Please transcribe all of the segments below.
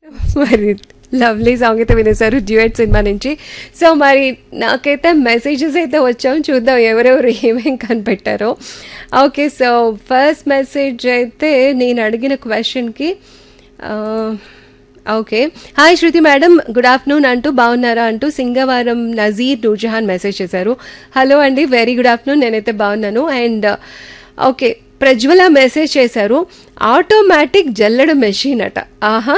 మరి lovely song అయితే వినేశారు డ్యూయట్ సినిమా నుంచి సో మరి నాకైతే మెసేజెస్ అయితే వచ్చాం చూద్దాం ఎవరెవరు ఏమేం కనిపెట్టారో ఓకే సో ఫస్ట్ మెసేజ్ అయితే నేను అడిగిన క్వశ్చన్కి okay hi Shruti madam good afternoon అంటూ బాగున్నారా అంటూ సింగవారం నజీర్ నూర్జహాన్ మెసేజ్ చేశారు హలో అండి వెరీ గుడ్ ఆఫ్టర్నూన్ నేనైతే బాగున్నాను అండ్ ఓకే ప్రజ్వల మెసేజ్ చేశారు ఆటోమేటిక్ జల్లెడ మెషిన్ అట ఆహా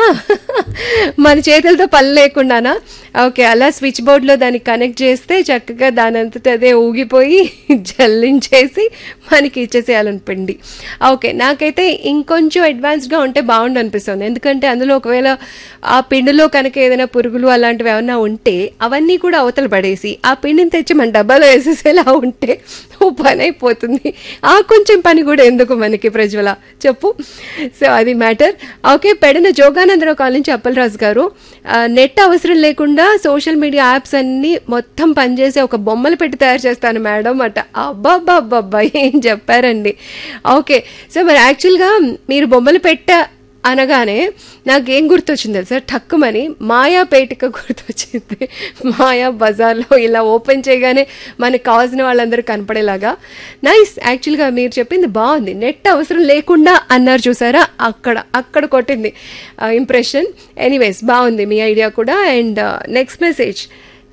మన చేతులతో పని లేకుండానా ఓకే అలా స్విచ్ బోర్డ్లో దాన్ని కనెక్ట్ చేస్తే చక్కగా దాని అంతటా అదే ఊగిపోయి జల్లించేసి మనకి ఇచ్చేసేయాలని పిండి ఓకే నాకైతే ఇంకొంచెం అడ్వాన్స్డ్గా ఉంటే బాగుండు అనిపిస్తుంది ఎందుకంటే అందులో ఒకవేళ ఆ పిండిలో కనుక ఏదైనా పురుగులు అలాంటివి ఏమైనా ఉంటే అవన్నీ కూడా అవతల పడేసి ఆ పిండిని తెచ్చి మన డబ్బాలో వేసేసేలా ఉంటే ఓ పని అయిపోతుంది ఆ కొంచెం పని కూడా ఎందుకు మనకి ప్రజ్వల చెప్పు సో అది మ్యాటర్ ఓకే పెడిన జోగానందరావు కాల్ నుంచి అప్పలరాజు గారు ఆ, నెట్ అవసరం లేకుండా సోషల్ మీడియా యాప్స్ అన్ని మొత్తం పనిచేసి ఒక బొమ్మలు పెట్టి తయారు చేస్తాను మేడం అట అబ్బాబ్బాబ్బా ఏం చెప్పారండి ఓకే సో మరి యాక్చువల్గా మీరు బొమ్మలు పెట్ట అనగానే నాకేం గుర్తొచ్చింది తెలుసా టక్కుమని మాయా పేటిక గుర్తొచ్చింది మాయా బజార్లో ఇలా ఓపెన్ చేయగానే మనకు కావాల్సిన వాళ్ళందరూ కనపడేలాగా నైస్ యాక్చువల్గా మీరు చెప్పింది బాగుంది నెట్ అవసరం లేకుండా అన్నారు చూసారా అక్కడ అక్కడ కొట్టింది ఇంప్రెషన్ ఎనీవేస్ బాగుంది మీ ఐడియా కూడా అండ్ నెక్స్ట్ మెసేజ్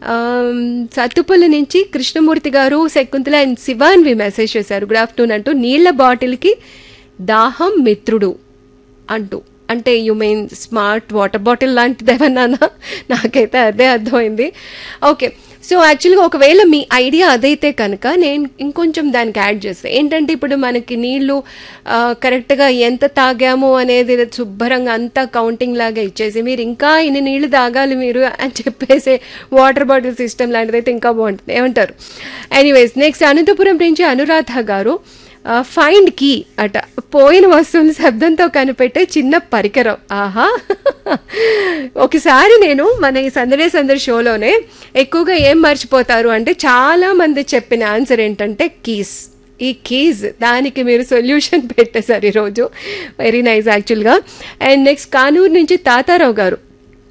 సత్తుపల్లి నుంచి కృష్ణమూర్తి గారు శకుంతల అండ్ శివాన్వి మెసేజ్ చేశారు గుడ్ ఆఫ్టర్నూన్ అంటూ నీళ్ల బాటిల్కి దాహం మిత్రుడు అంటూ అంటే you mean smart water bottle లాంటిది ఏమన్నా నాకైతే అదే అర్థమైంది ఓకే సో యాక్చువల్గా ఒకవేళ మీ ఐడియా అదైతే కనుక నేను ఇంకొంచెం దానికి యాడ్ చేస్తాను ఏంటంటే ఇప్పుడు మనకి నీళ్లు ఆ, కరెక్ట్గా ఎంత తాగాము అనేది శుభ్రంగా అంతా కౌంటింగ్ లాగా ఇచ్చేసి మీరు ఇంకా ఇన్ని నీళ్లు తాగాలి మీరు అని చెప్పేసి వాటర్ బాటిల్ సిస్టమ్ లాంటిది అయితే ఇంకా బాగుంటుంది ఏమంటారు ఎనీవేస్ నెక్స్ట్ అనంతపురం నుంచి అనురాధ గారు ఫైండ్ కీ అట పోయిన వస్తువుని శబ్దంతో కనిపెట్టే చిన్న పరికరం ఆహా ఒకసారి నేను మన ఈ సందడే సందడి షోలోనే ఎక్కువగా ఏం మర్చిపోతారు అంటే చాలా మంది చెప్పిన ఆన్సర్ ఏంటంటే కీస్ ఈ కీజ్ దానికి మీరు సొల్యూషన్ పెట్టేశారు ఈరోజు వెరీ నైస్ యాక్చువల్గా అండ్ నెక్స్ట్ కానూరు నుంచి తాతారావు గారు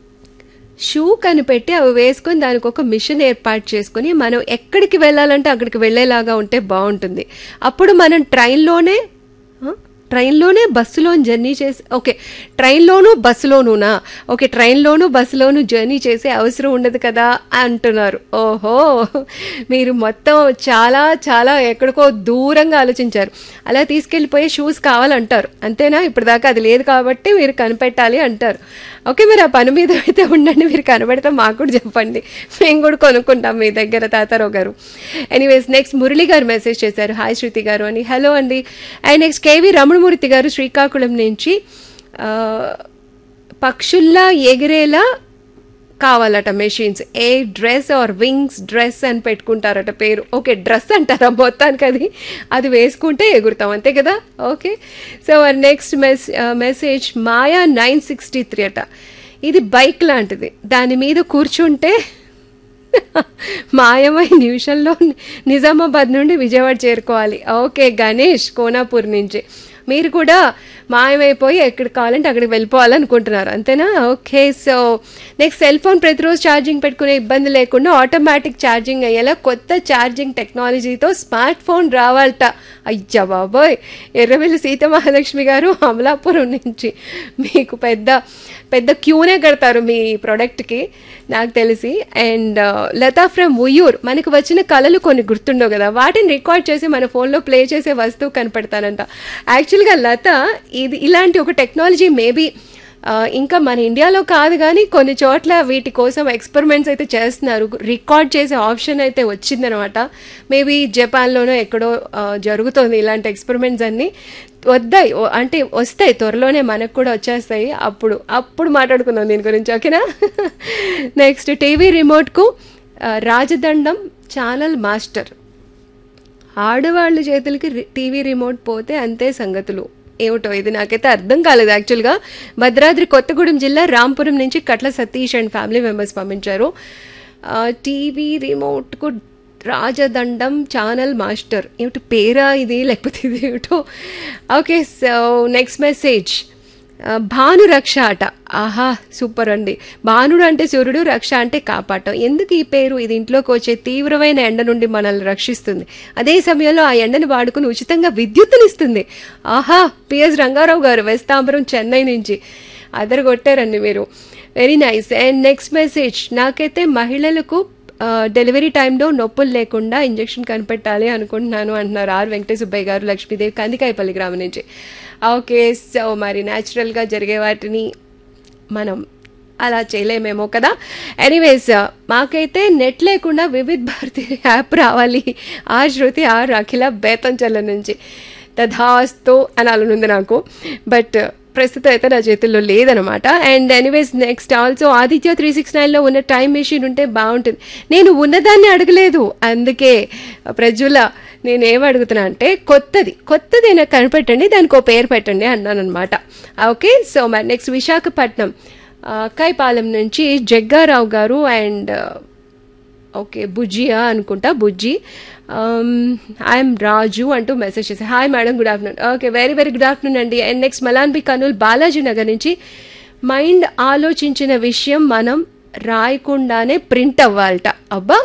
షూ కనిపెట్టి అవి వేసుకొని దానికి ఒక మిషన్ ఏర్పాటు చేసుకుని మనం ఎక్కడికి వెళ్ళాలంటే అక్కడికి వెళ్ళేలాగా ఉంటే బాగుంటుంది అప్పుడు మనం ట్రైన్లోనే ఆ? ట్రైన్లోనే బస్సులో జర్నీ చేసి ఓకే ట్రైన్లోనూ బస్సులోనూనా ఓకే ట్రైన్లోనూ బస్సులోనూ జర్నీ చేసే అవసరం ఉండదు కదా అంటున్నారు ఓహో మీరు మొత్తం చాలా చాలా ఎక్కడికో దూరంగా ఆలోచించారు అలా తీసుకెళ్ళిపోయే షూస్ కావాలంటారు అంతేనా ఇప్పటిదాకా అది లేదు కాబట్టి మీరు కనిపెట్టాలి అంటారు ఓకే మీరు ఆ పని మీద అయితే ఉండండి మీరు కనబడితే మాకు కూడా చెప్పండి మేము కూడా కొనుక్కుంటాం మీ దగ్గర తాతారావు గారు ఎనీవేస్ నెక్స్ట్ మురళి గారు మెసేజ్ చేశారు హాయ్ శృతి గారు అని హలో అండి అండ్ నెక్స్ట్ కేవీ రమణమూర్తి గారు శ్రీకాకుళం నుంచి ఆ, పక్షుల్లా ఎగిరేలా కావాలట machines a dress or wings dress అని పెట్టుకుంటారట పేరు ఓకే డ్రెస్ అంటారా మొత్తానికి అది అది వేసుకుంటే ఎగురుతాం అంతే కదా okay so next mess message Maya nine sixty three అట ఇది బైక్ లాంటిది దాని మీద కూర్చుంటే మాయమై నిమిషంలో నిజామాబాద్ నుండి విజయవాడ చేరుకోవాలి ఓకే గణేష్ కోనాపూర్ నుంచి మీరు కూడా మాయమైపోయి ఎక్కడికి కావాలంటే అక్కడికి వెళ్ళిపోవాలనుకుంటున్నారు అంతేనా okay so next cell phone ప్రతిరోజు ఛార్జింగ్ పెట్టుకునే ఇబ్బంది లేకుండా ఆటోమేటిక్ ఛార్జింగ్ అయ్యేలా కొత్త ఛార్జింగ్ టెక్నాలజీతో స్మార్ట్ ఫోన్ రావాలట అయ్యా బాబోయ్ ఎర్రవెల్లి సీతమహాలక్ష్మి గారు అమలాపురం నుంచి మీకు పెద్ద పెద్ద క్యూనే కడతారు మీ ప్రోడక్ట్కి నాకు తెలిసి అండ్ లతా ఫ్రమ్ ఉయ్యూర్ మనకు వచ్చిన కళలు కొన్ని గుర్తుండవు కదా వాటిని రికార్డ్ చేసి మన ఫోన్లో ప్లే చేసే వస్తువు కనపడతానంట యాక్చువల్గా లత ఇది ఇలాంటి ఒక టెక్నాలజీ మేబీ ఇంకా మన ఇండియాలో కాదు కానీ కొన్ని చోట్ల వీటి కోసం ఎక్స్పెరిమెంట్స్ అయితే చేస్తున్నారు రికార్డ్ చేసే ఆప్షన్ అయితే వచ్చిందనమాట మేబీ జపాన్లోనో ఎక్కడో ఆ, జరుగుతుంది ఇలాంటి ఎక్స్పెరిమెంట్స్ అన్నీ వద్దాయి ఓ- అంటే వస్తాయి త్వరలోనే మనకు కూడా వచ్చేస్తాయి అప్పుడు అప్పుడు మాట్లాడుకుందాం దీని గురించి ఓకేనా నెక్స్ట్ టీవీ రిమోట్కు ఆ, రాజదండం ఛానల్ మాస్టర్ ఆడవాళ్ళ చేతులకి రి- టీవీ రిమోట్ పోతే అంతే సంగతులు ఏమిటో ఇది నాకైతే అర్థం కాలేదు యాక్చువల్గా భద్రాద్రి కొత్తగూడెం జిల్లా రాంపురం నుంచి Katla Satish and family members పంపించారు ఆ, టీవీ రిమోట్కు రాజదండం ఛానల్ మాస్టర్ ఏమిటి పేరా ఇది లేకపోతే ఇది ఏమిటో ఓకే సో నెక్స్ట్ మెసేజ్ ఆ, భాను రక్ష అట ఆహా సూపర్ అండి భానుడు అంటే సూర్యుడు రక్ష అంటే కాపాటం ఎందుకు ఈ పేరు ఇది ఇంట్లోకి వచ్చే తీవ్రమైన ఎండ నుండి మనల్ని రక్షిస్తుంది అదే సమయంలో ఆ ఎండను వాడుకుని ఉచితంగా విద్యుత్తునిస్తుంది ఆహా పిఎస్ రంగారావు గారు వెస్తాంబరం చెన్నై నుంచి అదరు కొట్టారండి మీరు very nice and next message నాకైతే మహిళలకు ఆ, డెలివరీ టైంలో నొప్పులు లేకుండా ఇంజెక్షన్ కనిపెట్టాలి అనుకుంటున్నాను అంటున్నారు ఆర్ వెంకటేశ్ సుబ్బయ్య గారు లక్ష్మీదేవి కందికాయపల్లి గ్రామం నుంచి ఓకే సో మరి న్యాచురల్గా జరిగే వాటిని మనం అలా చేయలేమేమో కదా ఎనీవేస్ మాకైతే నెట్ లేకుండా వివిధ్ భారతి యాప్ రావాలి ఆ శృతి ఆ అఖిల బేతంచల్ల నుంచి తథాస్తు అనాలనుంది నాకు బట్ ప్రస్తుతం అయితే నా చేతుల్లో లేదనమాట and anyways next also Aditya three six నైన్లో ఉన్న టైం మెషిన్ ఉంటే బాగుంటుంది నేను ఉన్నదాన్ని అడగలేదు అందుకే ప్రజల నేనేం అడుగుతున్నా అంటే కొత్తది కొత్తది నాకు కనిపెట్టండి దానికి ఒక పేరు పెట్టండి అన్నాను అనమాట ఓకే సో మరి నెక్స్ట్ విశాఖపట్నం ఆ, కైపాలెం నుంచి జగ్గారావు గారు అండ్ ఓకే బుజ్జియా అనుకుంటా బుజ్జి ఐఎమ్ రాజు అంటూ మెసేజ్ చేశారు hi madam good afternoon okay very very good afternoon అండి అండ్ నెక్స్ట్ మలాన్బి కర్నూల్ బాలాజీ నగర్ నుంచి మైండ్ ఆలోచించిన విషయం మనం రాయకుండానే ప్రింట్ అవ్వాలట అబ్బా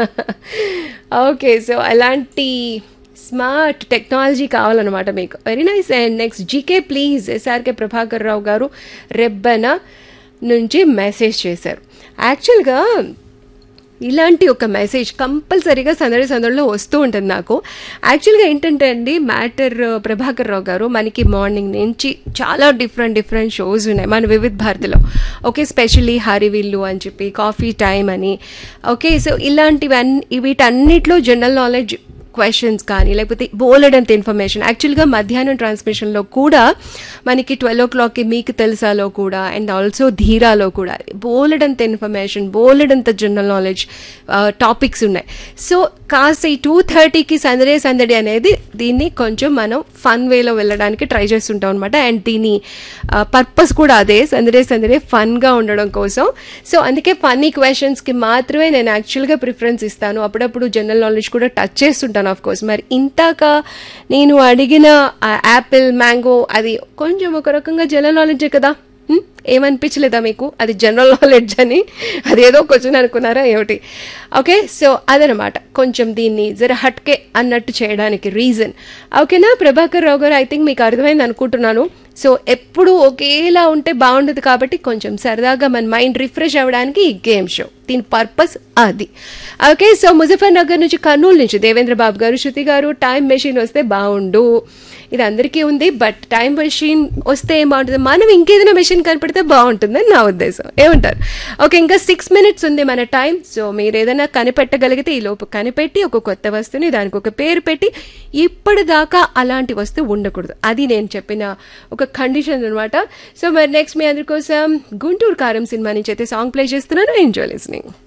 ఓకే సో అలాంటి స్మార్ట్ టెక్నాలజీ కావాలన్నమాట మీకు very nice and next GK please SRK Prabhakar Rao గారు రెబ్బన నుంచి మెసేజ్ చేశారు యాక్చువల్గా ఇలాంటి ఒక మెసేజ్ కంపల్సరీగా సందడి సందడిలో వస్తూ ఉంటుంది నాకు యాక్చువల్గా ఏంటంటే అండి మ్యాటర్ ప్రభాకర్ రావు గారు మనకి మార్నింగ్ నుంచి చాలా డిఫరెంట్ డిఫరెంట్ షోస్ ఉన్నాయి మన వివిధ్ భారతిలో ఓకే స్పెషల్లీ హరివిల్లు అని చెప్పి కాఫీ టైం అని ఓకే సో ఇలాంటివన్నీ వీటన్నిటిలో జనరల్ నాలెడ్జ్ క్వశ్చన్స్ కానీ లేకపోతే బోలెడంత ఇన్ఫర్మేషన్ యాక్చువల్గా మధ్యాహ్నం ట్రాన్స్మిషన్లో కూడా మనకి ట్వెల్వ్ ఓ క్లాక్కి మీకు తెలుసాలో కూడా అండ్ ఆల్సో ధీరాలో కూడా బోలెడంత ఇన్ఫర్మేషన్ బోలెడంత జనరల్ నాలెడ్జ్ టాపిక్స్ ఉన్నాయి సో కాస్త ఈ టూ థర్టీకి సందడే సందడి అనేది దీన్ని కొంచెం మనం ఫన్ వేలో వెళ్ళడానికి ట్రై చేస్తుంటాం అనమాట అండ్ దీని పర్పస్ కూడా అదే సందడే సందడే ఫన్గా ఉండడం కోసం సో అందుకే ఫన్నీ క్వశ్చన్స్కి మాత్రమే నేను యాక్చువల్గా ప్రిఫరెన్స్ ఇస్తాను అప్పుడప్పుడు జనరల్ నాలెడ్జ్ కూడా టచ్ చేస్తుంటాను ఆఫ్ కోర్స్ మరి ఇంతాక నేను అడిగిన యాపిల్ మ్యాంగో అది కొంచెం ఒక రకంగా జనరల్ నాలెడ్జే కదా హ్మ్? ఏమనిపించలేదా మీకు అది జనరల్ నాలెడ్జ్ అని అదేదో క్వశ్చన్ అనుకున్నారా ఏమిటి ఓకే సో అదనమాట కొంచెం దీన్ని జర హట్కే అన్నట్టు చేయడానికి రీజన్ ఓకేనా ప్రభాకర్ రావు గారు ఐ థింక్ మీకు అర్థమైంది అనుకుంటున్నాను సో ఎప్పుడు ఒకేలా ఉంటే బాగుండదు కాబట్టి కొంచెం సరదాగా మన మైండ్ రిఫ్రెష్ అవ్వడానికి ఈ గేమ్ షో దీని పర్పస్ అది ఓకే సో ముజఫర్ నగర్ నుంచి కర్నూలు నుంచి దేవేంద్ర బాబు గారు శృతి గారు టైం మెషిన్ వస్తే బాగుండు ఇది అందరికీ ఉంది బట్ టైం మెషిన్ వస్తే ఏం బాగుంటుంది మనం ఇంకేదైనా మెషిన్ కనపడితే బాగుంటుందని నా ఉద్దేశం ఏమంటారు ఓకే ఇంకా సిక్స్ మినిట్స్ ఉంది మన టైం సో మీరు ఏదైనా కనిపెట్టగలిగితే ఈ లోపు కనిపెట్టి ఒక కొత్త వస్తువుని దానికి ఒక పేరు పెట్టి ఇప్పటిదాకా అలాంటి వస్తువు ఉండకూడదు అది నేను చెప్పిన ఒక కండిషన్ అనమాట సో మరి నెక్స్ట్ మీ అందరి కోసం గుంటూరు కారం సినిమా నుంచి అయితే సాంగ్ ప్లే చేస్తున్నాను ఎంజాయ్ లిస్నింగ్